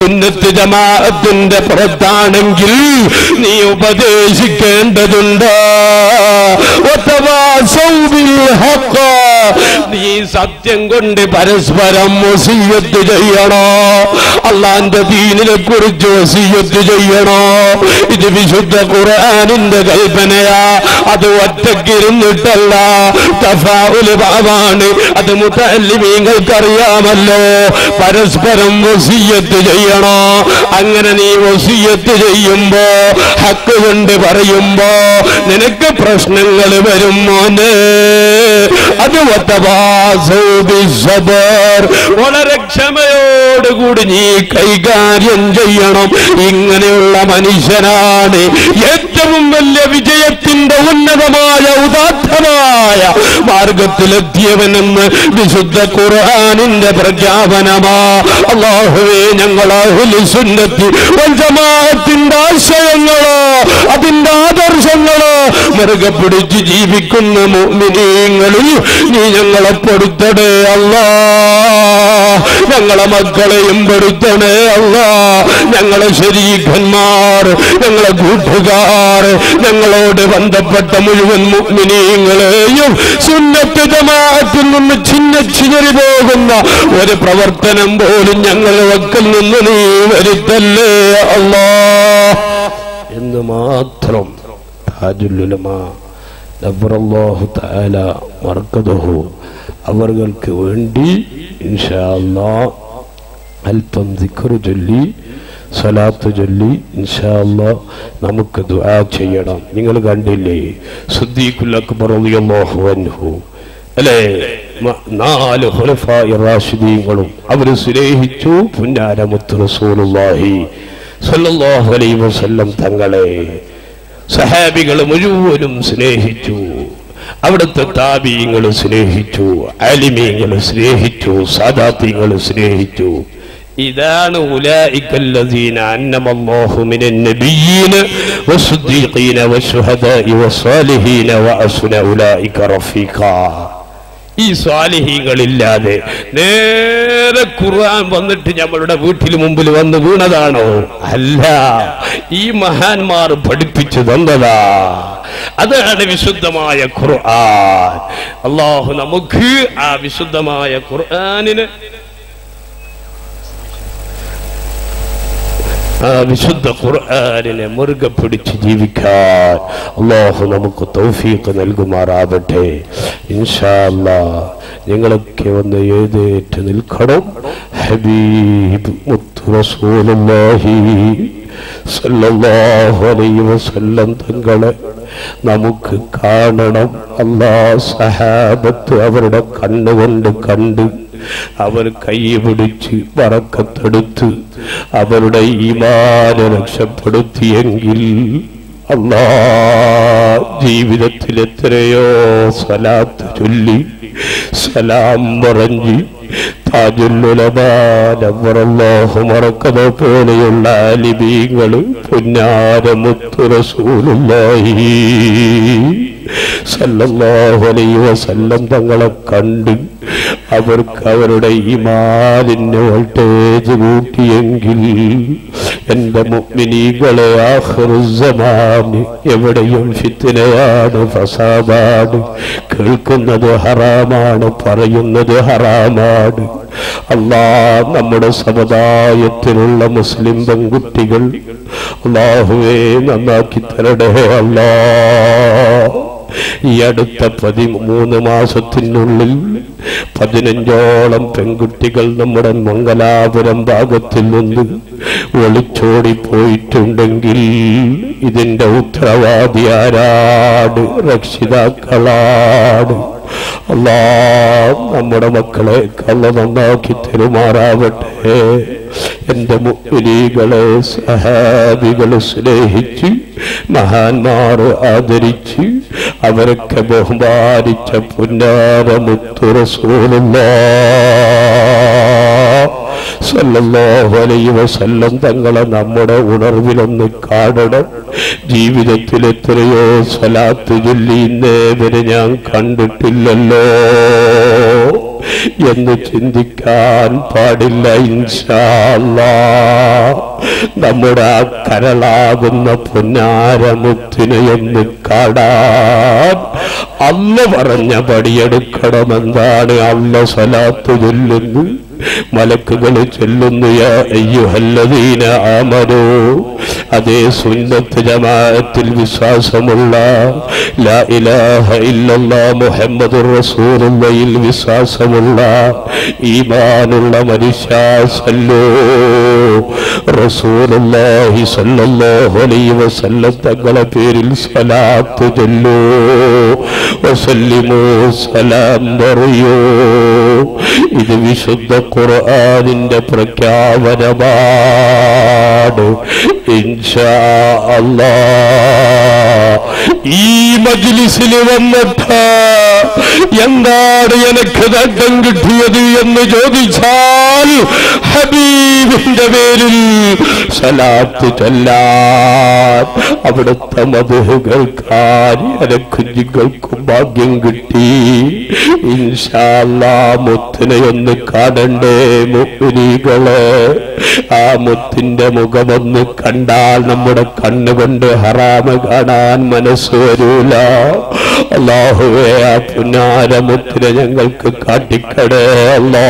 സുന്നത്ത് ജമാഅത്തിന്റെ പുറത്താണെങ്കിൽ നീ ഉപദേശിക്കേണ്ടതുണ്ട് വതവാസൗ ബിൽ ഹഖ്. നീ സത്യം കൊണ്ട് പരസ്പരം വസീയത്ത് ചെയ്യണോ അള്ളാന്റെ ദീനിനെ കുറിച്ച് വസീയത്ത് ചെയ്യണോ ഇത് വിശുദ്ധ ഖുർആനിന്റെ കൽപ്പനയാ അത് ഒറ്റക്കിരുന്നിട്ടല്ല തഫാഉൽ ബാബാണ് അത് മുത്തല്ലിമീങ്ങൾക്കറിയാമല്ലോ പരസ്പരം വസീയത്ത് ചെയ്യണോ അങ്ങനെ നീ വസീയത്ത് ചെയ്യുമ്പോ ഹക്ക് കൊണ്ട് പറയുമ്പോ നിനക്ക് പ്രശ്നങ്ങൾ വരും മോനെ അത് വത്തവാസൗ ബിസ്സബർ. വളരെ ക്ഷമയോടുകൂടി നീ കൈകാര്യം ചെയ്യണം ഇങ്ങനെയുള്ള മനുഷ്യനാണ് ഏറ്റവും വലിയ വിജയത്തിന്റെ ഉന്നതമായ ഉദാത്തമായ മാർഗത്തിലെത്തിയവനെന്ന് വിശുദ്ധ ഖുർആാനിന്റെ പ്രഖ്യാപനമാ അള്ളാഹുവേ ഞങ്ങൾ സുന്നത്തി ജമാഅത്തിന്റെ ആശയങ്ങളോ അതിന്റെ ആദർശങ്ങളോ മുറുകെ പിടിച്ച് ജീവിക്കുന്ന മുഅ്മിനീങ്ങളിൽ നീ ഞങ്ങളെ പെടുത്തടേ അല്ലാ ഞങ്ങളെ മക്കളെയും പെടുത്തണേ അല്ലാ ഞങ്ങളെ ശരീഖന്മാർ ഞങ്ങളെ കൂട്ടുകാർ ഞങ്ങളോട് ബന്ധപ്പെട്ട മുഴുവൻ മുഅ്മിനീങ്ങളെയും സുന്നത്ത് ജമാഅത്തിൽ നിന്ന് ചിന്ന ചിതറി പോകുന്ന ഒരു പ്രവർത്തനം പോലും ഞങ്ങൾ വക്കൽ നിന്ന് നീ വരുത്തല്ലേ അല്ലാ എന്ന് മാത്രം താജുല്ലുലമാ നബ്ബറല്ലാഹു തആല മർക്കദഹു അവർക്ക് വേണ്ടി ഇൻഷാ അല്ലാ അല്പം ദിക്റ് ചൊല്ലി സലാത്ത് ചൊല്ലി ഇൻഷാ അല്ലാ നമുക്ക് ദുആ ചെയ്യണം നിങ്ങൾ കണ്ടില്ലേ സുദ്ദീഖുൽ അക്ബർ റളിയല്ലാഹു അൻഹു അല്ലേ മ- നാല് ഖുലഫാഇ റാഷിദീങ്ങളും അവർ സ്നേഹിച്ചു പുന്നാരമുത്ത് റസൂലുള്ളാഹി സല്ലല്ലാഹു അലൈഹി വസല്ലം തങ്ങളെ സഹാബികൾ മുഴുവനും സ്നേഹിച്ചു അവിടുത്തെ താബീങ്ങൾ സ്നേഹിച്ചു അലിമീങ്ങൾ സ്നേഹിച്ചു സാദാത്യങ്ങൾ സ്നേഹിച്ചു ഇതാണ് ഉലായിക്കല്ലദീന അന്നമല്ലാഹു മിനൻ നബിയ്യീന വസ്സുദ്ദീഖീന വശുഹദാഇ വസ്സാലിഹീന വഅസ്ന ഉലായിക റഫീഖാ ഈ സ്വാലിഹീങ്ങളില്ലാതെ നേരെ ഖുർആൻ വന്നിട്ട് നമ്മളുടെ വീട്ടിൽ മുമ്പിൽ വന്ന് വീണതാണോ അല്ല ഈ മഹാന്മാർ പഠിപ്പിച്ചു തന്നതാ അതാണ് വിശുദ്ധമായ ഖുർആൻ അള്ളാഹു നമുക്ക് ആ വിശുദ്ധമായ ഖുർആനിന് ആ വിശുദ്ധ ഖുർആനിനെ മുറുകെ പിടിച്ച് ജീവിക്കാൻ അള്ളാഹു നമുക്ക് തൗഫീഖ് നൽകുമാറാവട്ടെ ഇൻഷാ അല്ലാ നിങ്ങളൊക്കെ ഒന്ന് എഴുതേറ്റ് നിൽക്കണം ഹബീബ് മുത്ത് റസൂലുള്ളാഹി സല്ലല്ലാഹു അലൈഹി വസല്ലം തങ്ങളെ നമുക്ക് കാണണം അല്ലാ സഹാബത്ത് അവരുടെ കണ്ണുകൊണ്ട് കണ്ട് അവർ കൈ പിടിച്ച് വറക്കത്തെടുത്ത് അവരുടെ ഈമാന രക്ഷപ്പെടുത്തിയെങ്കിൽ അല്ലാ ജീവിതത്തിൽ എത്രയോ സലാത്ത് ചൊല്ലി സലാം പറഞ്ഞ് താജുല്ലുലമാനവറല്ലാഹു മറക്കത പോലെയുള്ള ആലിബീങ്ങള് പുന്നാരമുത്തു റസൂലുള്ളാഹി സല്ലല്ലാഹു അലൈഹി വസല്ലം തങ്ങളെ കണ്ട് അവർക്ക് അവരുടെ ഈമാലിന് വോൾട്ടേജ് കൂട്ടിയെങ്കിൽ എന്റെ മുഗ്മിനീകളെ ആഹ്റുസമാന് എവിടെയും ഫിത്തിനയാണ് ഫസാദാണ് കേൾക്കുന്നത് ഹറാമാണ് പറയുന്നത് ഹറാമാണ് അല്ലാ നമ്മുടെ സമുദായത്തിലുള്ള മുസ്ലിം പെൺകുട്ടികൾ അള്ളാഹുവേ നന്നാക്കി തരടേ അല്ലാ ഈ അടുത്ത പതിമൂന്ന് മാസത്തിനുള്ളിൽ പതിനഞ്ചോളം പെൺകുട്ടികൾ നമ്മുടെ മംഗലാപുരം ഭാഗത്തിൽ നിന്ന് ഒളിച്ചോടി പോയിട്ടുണ്ടെങ്കിൽ ഇതിന്റെ ഉത്തരവാദി ആരാട് രക്ഷിതാക്കളാണ് അല്ലാ നമ്മുടെ മക്കളെ കള്ള നന്നാക്കി തെരുമാറാവട്ടെ എന്റെ മുഗ്നീകളെ സഹാബികളെ സ്നേഹിച്ച് മഹാന്മാർ ആദരിച്ച് അവരൊക്കെ ബഹുമാനിച്ച പുന്നാര സല്ലല്ലാഹു അലൈഹി വസല്ലം തങ്ങളെ നമ്മുടെ ഉണർവിലൊന്ന് കാണണം ജീവിതത്തിൽ എത്രയോ സ്വലാത്ത് ചൊല്ലി ഇന്നേ വരെ ഞാൻ കണ്ടിട്ടില്ലല്ലോ എന്ന് ചിന്തിക്കാൻ പാടില്ല ഇൻഷാ അല്ലാ നമ്മുടെ ആ കരളാകുന്ന പൊന്നാരമുത്തിനെ ഒന്ന് കാടാൻ അല്ല പറഞ്ഞ പടിയെടുക്കണമെന്താണ് അല്ല സ്വലാത്ത് ചൊല്ലുന്നു മലക്കുകൾ ചൊല്ലുന്നു യാ അയ്യുഹല്ലദീന ആമനോ അതേ സുന്നത്ത് ജമാഅത്തിൽ വിശ്വാസമുള്ള ലാ ഇലാഹ ഇല്ലല്ലാ മുഹമ്മദുർ റസൂലുള്ളയിൽ വിശ്വാസമുള്ള ഈമാനുള്ള മനുഷ്യ സല്ലോ റസൂലുള്ളാഹി സ്വല്ലല്ലാഹു അലൈഹി വസല്ലം തങ്ങളെ പേരിൽ സ്വലാത്ത് ചൊല്ലൂ വസല്ലിമു സലാം പറയൂ ഇത് വിശുദ്ധ ഖുർആനിന്റെ പ്രഖ്യാപനമാണ് ഇൻഷാ അല്ലാ ഈ മജ്ലിസിൽ വന്നിട്ട് എന്താണ് എനിക്ക് നേട്ടം കിട്ടിയത് എന്ന് ചോദിച്ചാൽ ഹബീബിന്റെ പേരിൽ സലാത്ത് ചൊല്ലാൻ അവിടുത്തെ മധുഹുകൾക്കാൻ കുഞ്ഞുങ്ങൾക്കും ഭാഗ്യം കിട്ടി ഇൻഷാല്ലാ മുത്തിനെ ഒന്ന് കാണണ്ടേ മുക്കുലികളെ ആ മുത്തിന്റെ മുഖമൊന്ന് കണ്ടാൽ നമ്മുടെ കണ്ണുകൊണ്ട് ഹറാമ കാണാൻ മനസ്സ് വരൂല അള്ളാഹുവേ ആ പുന്നാരമുത്തിനെ ഞങ്ങൾക്ക് കാട്ടിക്കടേ അല്ലാ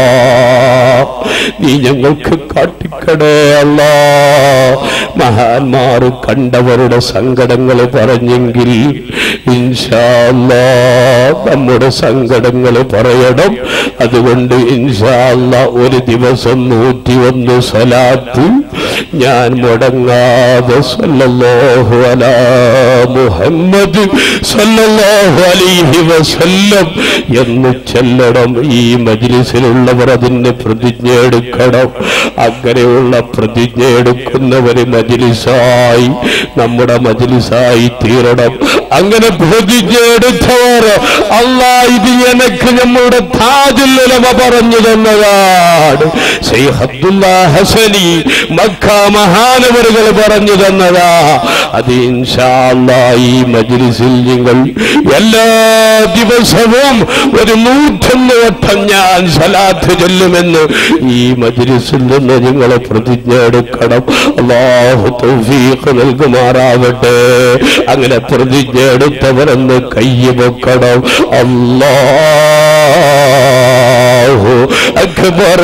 നീ ഞങ്ങൾക്ക് കാട്ടിക്കടേ അല്ലാ മഹാന്മാർ കണ്ടവരുടെ സങ്കടങ്ങൾ പറഞ്ഞെങ്കിൽ ഇൻഷാ അല്ലാ നമ്മുടെ സങ്കടങ്ങൾ പറയണം അതുകൊണ്ട് ഇൻഷാ അല്ലാ ഒരു ദിവസം നൂറ്റി ഒന്ന് സ്വലാത്ത് ഞാൻ മുടങ്ങാതെ സല്ലല്ലാഹു അലാ മുഹമ്മദ് സല്ലല്ലാഹു അലൈഹി വസല്ലം എന്ന് ചെല്ലണം ഈ മജ്ലിസിലുള്ളവർ അതിന് പ്രതിജ്ഞ എടുക്കണം അങ്ങനെയുള്ള പ്രതിജ്ഞ എടുക്കുന്നവര് മജ്ലിസായി നമ്മുടെ മജ്ലിസായി തീരണം അങ്ങനെ പ്രതിജ്ഞ എടുത്തവർ അല്ലാ ഇത് എനിക്ക് നമ്മുടെ താജുല്ലുലമ പറഞ്ഞു തന്നതാണ് ശൈഖ് അബ്ദുല്ലാ ഹസനി മക്ക മഹാനവറുകൾ പറഞ്ഞു തന്നതാ അത് ഇൻഷാ അല്ലാ ഈ മജ്ലിസിൽ നിങ്ങൾ എല്ലാ ദിവസവും ഒരു നൂറ്റൊന്ന് വട്ടം ഞാൻ സലാത്ത് ചൊല്ലുമെന്ന് ഈ മജ്ലിസിൽ നിന്ന് നിങ്ങൾ പ്രതിജ്ഞ എടുക്കണം അള്ളാഹു തൗഫീഖ് നൽകുമാറാവട്ടെ അങ്ങനെ പ്രതിജ്ഞ എടുത്തവരെന്ന് കൈ വെക്കണം അല്ലാഹു അക്ബർ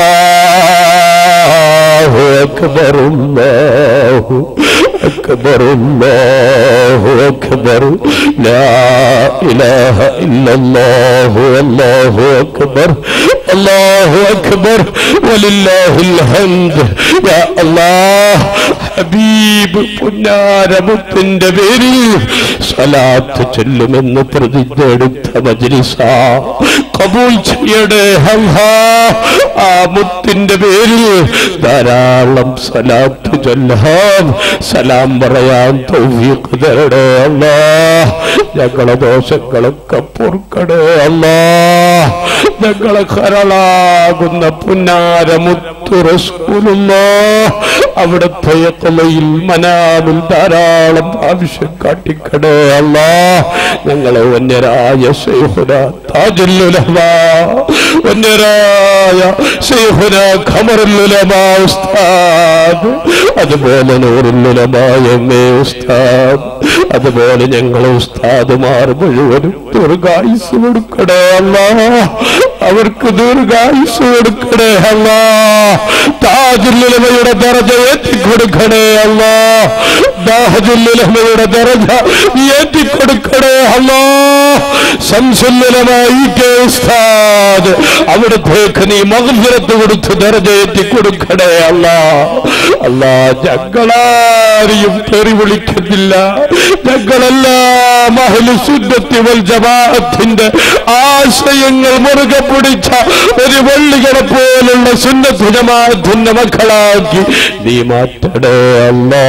അല്ലാഹു അക്ബർ അല്ലാഹു أكبر الله أكبر لا إله إلا الله والله أكبر الله أكبر ولله الحمد يا الله ഹബീബ് പുന്നാരമുത്തിന്റെ പേരിൽ സലാത്ത് ചൊല്ലുമെന്ന് പ്രതിജ്ഞ എടുത്ത മജ്ലിസ കബൂൽ ചെയ്യടേ അല്ലാ ആ മുത്തിന്റെ പേരിൽ ധാരാളം സലാത്ത് ചൊല്ലാം സലാം പറയാൻ തൗഫീഖ് തരടേ അല്ലാ ഞങ്ങളെ ദോഷങ്ങളൊക്കെ പൊറുക്കടേ അല്ലാ ഞങ്ങളെ കരളാകുന്ന പുന്നാരമുത്തു റസൂലുള്ള അവിടുത്തെ യത്തലയിൽ മനാമിൽ ധാരാളം ആവശ്യം കാട്ടിക്കടേ അല്ലാ ഞങ്ങളെ വന്യരായ ശൈഹുന താജുല്ലുലമ വന്യരായ ശൈഹുന ഖമറുല്ലുലമ ഉസ്താദ് അതുപോലെ നൂറുല്ലുലമായ എമ്മേ ഉസ്താദ് അതുപോലെ ഞങ്ങളെ ഉസ്താദുമാർ മുഴുവനും ദീർഘായുസ് കൊടുക്കടേ അല്ലാ അവർക്ക് ദീർഘായുസ് കൊടുക്കണേ അല്ലാ താജുല്ലുലമയുടെ ദറജ ഏറ്റിക്കൊടുക്കണേ അല്ലാ ദാഹജുല്ലുലമയുടെ ദറജ ഏറ്റിക്കൊടുക്കണേ അല്ലാ ശംസുല്ലുലമായി ഉസ്താദ് അവിടത്തേക്ക് നീ മകഫിരത്ത് കൊടുത്ത് ദറജ ഏറ്റിക്കൊടുക്കണേ അല്ലാ അല്ലാ ഞങ്ങളാരെയും തെറി വിളിക്കുന്നില്ല ഞങ്ങളെല്ലാം അഹ്ലുസുന്നത്തി വൽ ജമാഅത്തിന്റെ ആശയങ്ങൾ മുറുകെ പിടിച്ച ഒരു വെള്ളികളെ പോലുള്ള സുന്നത്ത് ജമാഅത്തിന്റെ മക്കളാക്കി നീ മാറ്റടേ അല്ലാ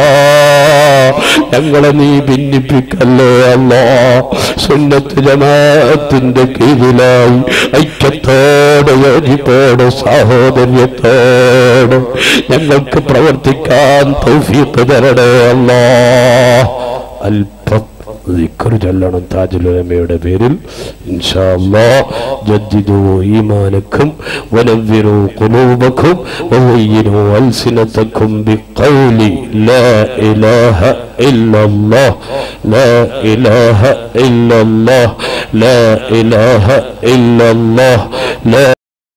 ഞങ്ങളെ നീ ഭിന്നിപ്പിക്കല്ലേ അല്ലാ സുന്നത്ത് ജമാഅത്തിന്റെ കീഴിലായി ഐക്യത്തോടെ യോജിപ്പോടെ സാഹോദര്യത്തോടെ ഞങ്ങൾക്ക് പ്രവർത്തിക്കാൻ തൗഫീഖ് തരണേ അല്ലാ അല്പം ദിക്ർ ചൊല്ലണം താജുലമയുടെ പേരിൽ ഇൻഷാ അല്ലാഹ് ജദ്ദിദു ഈമാനക്കും വനവ്വിറു ഖുലൂബക്കും വസയ്യിനു അൽസിനതക്കും ബിഖൗലി ലാ ഇലാഹ ഇല്ലല്ലാഹ് ലാ ഇലാഹ ഇല്ലല്ലാഹ് ലാ ഇലാഹ ഇല്ലല്ലാഹ് ലാ